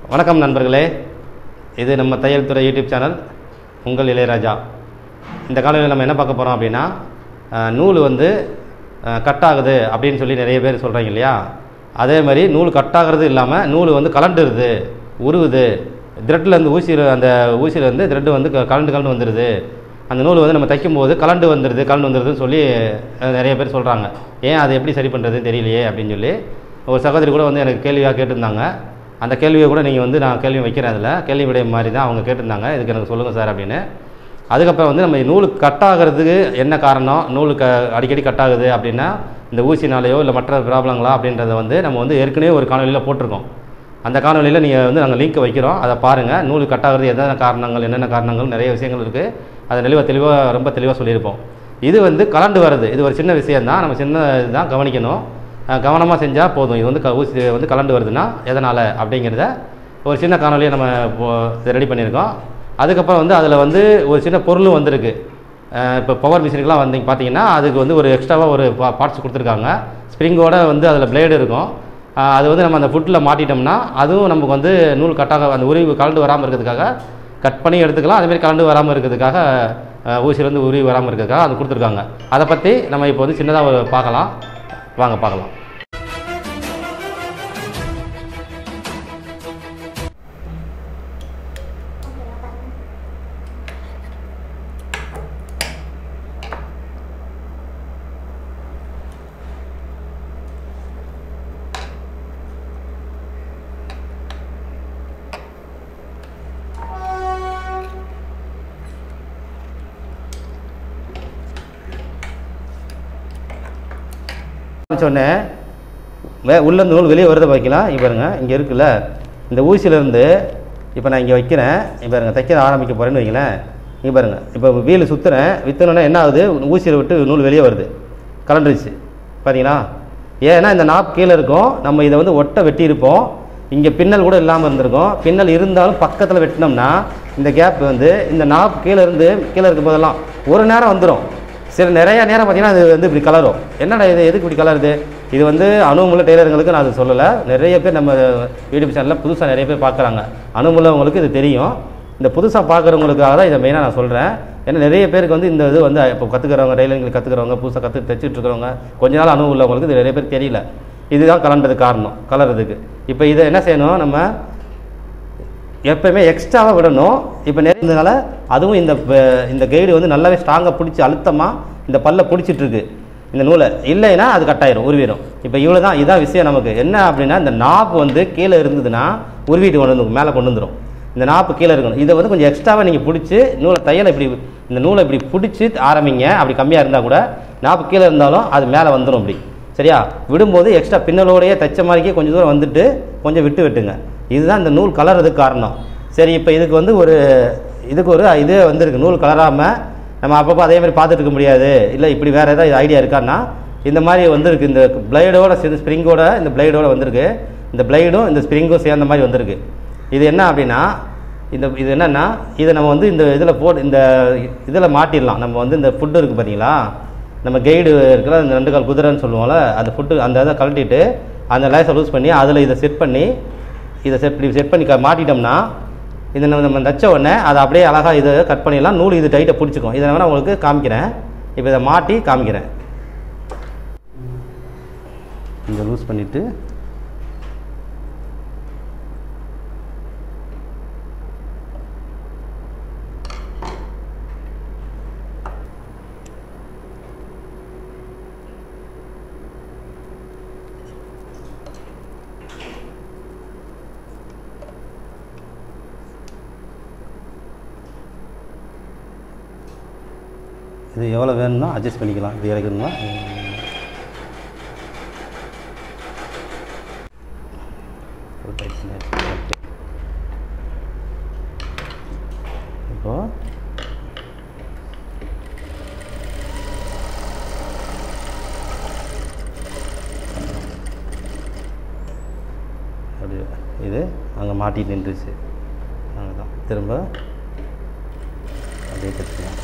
வணக்கம் நண்பர்களே இது நம்ம தையல் துறை யூடியூப் சேனல் உங்கள் இளையராஜா இந்த காலையில் நம்ம என்ன பார்க்க போகிறோம் அப்படின்னா அஹ், நூல் வந்து அஹ், கட் ஆகுது அப்படின்னு சொல்லி நிறைய பேர் சொல்கிறாங்க இல்லையா அதே மாதிரி நூல் கட் ஆகிறது இல்லாமல் நூல் வந்து கலண்டுருது உருவுது த்ரெட்லேருந்து ஊசியில் அந்த ஊசியிலேருந்து த்ரெட்டு வந்து க- கலண்டு கலண்டு வந்துடுது அந்த நூல் வந்து நம்ம தைக்கும்போது கலண்டு வந்துடுது கலண்டு வந்துடுதுன்னு சொல்லி அஹ், நிறைய பேர் சொல்கிறாங்க ஏன் அதை எப்படி சரி பண்ணுறதுன்னு தெரியலையே அப்படின்னு சொல்லி ஒரு சகோதரி கூட வந்து எனக்கு கேள்வியாக கேட்டிருந்தாங்க அந்த கேள்வியை கூட நீங்கள் வந்து நான் கேள்வி வைக்கிறேன் அதில் கேள்வி விடைய மாதிரி தான் அவங்க கேட்டிருந்தாங்க இதுக்கு எனக்கு சொல்லுங்கள் சார் அப்படின்னு அதுக்கப்புறம் வந்து நம்ம நூல் கட் ஆகிறதுக்கு என்ன காரணம் நூல் க அடிக்கடி கட் ஆகுது அப்படின்னா இந்த ஊசினாலேயோ இல்லை மற்ற ப்ராப்ளங்களா அப்படின்றத வந்து நம்ம வந்து ஏற்கனவே ஒரு காணொலியில் போட்டிருக்கோம் அந்த காணொலியில் நீங்கள் வந்து நாங்கள் லிங்க் வைக்கிறோம் அதை பாருங்கள் நூல் கட் ஆகிறது என்னென்ன காரணங்கள் என்னென்ன காரணங்கள் நிறைய விஷயங்கள் இருக்குது அதை தெளிவாக தெளிவாக ரொம்ப தெளிவாக சொல்லியிருப்போம் இது வந்து கலண்டு வருது இது ஒரு சின்ன விஷயம் தான் நம்ம சின்ன இதுதான் கவனிக்கணும் கவனமாக செஞ்சால் போதும் இது வந்து க ஊசி வந்து கலண்டு வருதுன்னா எதனால் அப்படிங்கிறத ஒரு சின்ன காணொலியை நம்ம ரெடி பண்ணியிருக்கோம் அதுக்கப்புறம் வந்து அதில் வந்து ஒரு சின்ன பொருளும் வந்திருக்கு இப்போ பவர் மிஷினுக்குலாம் வந்தீங்க பார்த்தீங்கன்னா அதுக்கு வந்து ஒரு எக்ஸ்ட்ராவாக ஒரு பார்ட்ஸ் கொடுத்துருக்காங்க ஸ்ப்ரிங்கோட வந்து அதில் பிளேடு இருக்கும் அஹ் அது வந்து நம்ம அந்த ஃபுட்டில் மாட்டிட்டோம்னா அதுவும் நமக்கு வந்து நூல் கட்டாக அந்த உரிவு கலண்டு வராமல் இருக்கிறதுக்காக கட் பண்ணி எடுத்துக்கலாம் அதேமாதிரி கலண்டு வராமல் இருக்கிறதுக்காக அஹ் ஊசியிலேருந்து உருவி வராமல் இருக்கிறதுக்காக அது கொடுத்துருக்காங்க அதை பற்றி நம்ம இப்போ வந்து சின்னதாக ஒரு பார்க்கலாம் வாங்க பார்க்கலாம் சொன்னே வே உள்ள இந்த நூல் வெளியே வருத வைக்கலாம் இங்க பாருங்க இங்கே இருக்குல்ல இந்த ஊசியிலேருந்து இப்போ நான் இங்கே வைக்கிறேன் இங்க பாருங்க தைக்க ஆரம்பிக்க போகிறேன்னு வைங்களேன் இங்கே பாருங்க இப்போ வீல் சுற்றுறேன் விற்றுனோன்னா என்ன ஆகுது ஊசியில் விட்டு நூல் வெளியே வருது கலண்டுருச்சு பார்த்தீங்களா ஏன்னா இந்த நாப் கீழே இருக்கும் நம்ம இதை வந்து ஒட்ட வெட்டியிருப்போம் இங்கே பின்னல் கூட இல்லாமல் இருந்திருக்கும் பின்னல் இருந்தாலும் பக்கத்தில் வெட்டினோம்னா இந்த கேப் வந்து இந்த நாப் கீழே இருந்து கீழே இருக்கும் போதெல்லாம் ஒரு நேரம் வந்துடும் சில நிறைய நேரம் பார்த்தீங்கன்னா அது வந்து இப்படி கலரும் என்னடா இது எதுக்கு இப்படி கலருது இது வந்து அனுபவமுள்ள டெய்லருங்களுக்கு நான் அது சொல்லலை நிறைய பேர் நம்ம யூடியூப் சேனலில் புதுசாக நிறைய பேர் பார்க்குறாங்க அனுபவமுள்ளவங்களுக்கு இது தெரியும் இந்த புதுசாக பார்க்குறவங்களுக்காக தான் இதை மெயினாக நான் சொல்கிறேன் ஏன்னா நிறைய பேருக்கு வந்து இந்த இது வந்து இப்போ கற்றுக்கிறவங்க டெய்லரிங் கற்றுக்கிறவங்க புதுசாக கற்று தைச்சிட்டு இருக்கிறவங்க கொஞ்ச நாள் அனுபவம் உள்ளவங்களுக்கு இது நிறைய பேர் தெரியல இதுதான் கலண்டது காரணம் கலர்றதுக்கு இப்போ இதை என்ன செய்யணும் நம்ம எப்பயுமே எக்ஸ்ட்ராவாக விடணும் இப்போ நிறையதுனால அதுவும் இந்த ப- இந்த கைடு வந்து நல்லாவே ஸ்ட்ராங்காக பிடிச்சி அழுத்தமாக இந்த பல்ல பிடிச்சிட்டு இருக்கு இந்த நூலை இல்லைன்னா அது கட்டாயிரும் உருவிடும் இப்போ இவ்வளோ தான் இதான் விஷயம் நமக்கு என்ன அப்படின்னா இந்த நாப்பு வந்து கீழே இருந்ததுன்னா உருவிட்டு கொண்டு வந்து மேலே கொண்டு வந்துடும் இந்த நாப்பு கீழே இருக்கணும் இதை வந்து கொஞ்சம் எக்ஸ்ட்ராவாக நீங்கள் பிடிச்சி நூலை தையலை இப்படி இந்த நூலை இப்படி பிடிச்சி ஆரம்பிங்க அப்படி கம்மியாக இருந்தால் கூட நாப்பு கீழே இருந்தாலும் அது மேலே வந்துடும் அப்படி சரியா விடும்போது எக்ஸ்ட்ரா பின்னலோடையே தைச்ச மாதிரிக்கே கொஞ்சம் தூரம் வந்துட்டு கொஞ்சம் விட்டு விட்டுங்க இதுதான் இந்த நூல் கலர்றதுக்கு காரணம் சரி இப்போ இதுக்கு வந்து ஒரு இதுக்கு ஒரு இது வந்திருக்கு நூல் கலராமல் நம்ம அப்பப்போ அதே மாதிரி பார்த்துட்டு இருக்க முடியாது இல்லை இப்படி வேறு ஏதாவது ஐடியா இருக்கான்னா இந்த மாதிரி வந்திருக்கு இந்த பிளைடோட சேர்ந்து ஸ்ப்ரிங்கோட இந்த பிளைடோட வந்திருக்கு இந்த பிளைடும் இந்த ஸ்ப்ரிங்கும் சேர்ந்த மாதிரி வந்திருக்கு இது என்ன அப்படின்னா இந்த இது என்னன்னா இதை நம்ம வந்து இந்த இதில் போட்டு இந்த இதில் மாட்டிடலாம் நம்ம வந்து இந்த ஃபுட்டு இருக்குது பார்த்தீங்களா நம்ம கைடு இருக்கிற அந்த ரெண்டு கால் குதிரைன்னு சொல்லுவோம்ல அந்த ஃபுட்டு அந்த இதை கழட்டிட்டு அந்த லேஸை லூஸ் பண்ணி அதில் இதை செட் பண்ணி இதை செட் இப்படி செட் பண்ணி க- மாட்டிட்டோம்னா இதை நம்ம நம்ம தச்ச உடனே அதை அப்படியே அழகாக இதை கட் பண்ணிடலாம் நூல் இது டைட்டை பிடிச்சிக்கும் இதை நான் உங்களுக்கு காமிக்கிறேன் இப்போ இதை மாட்டி காமிக்கிறேன் இதை லூஸ் பண்ணிவிட்டு இது எவ்வளோ வேணும்னா அட்ஜஸ்ட் பண்ணிக்கலாம் இது இறக்கணும்னா இப்போ அப்படியே இது அங்கே மாட்டிட்டு நின்றுச்சு அவ்வளோதான் திரும்ப அப்படியே தைச்சிக்கலாம்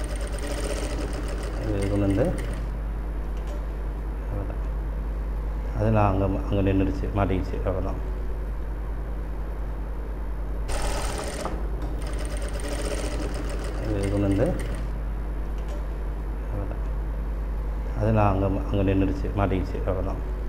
இது கொண்டு வந்து அவ்வளோதான் அதெல்லாம் அங்கே அங்கே நின்றுடுச்சு மாட்டிக்கிச்சு அவ்வளோதான் இது கொண்டு வந்து அவ்வளோதான் அதெல்லாம் அங்கே அங்கே நின்றுடுச்சு மாட்டிக்கிச்சு அவ்வளோதான்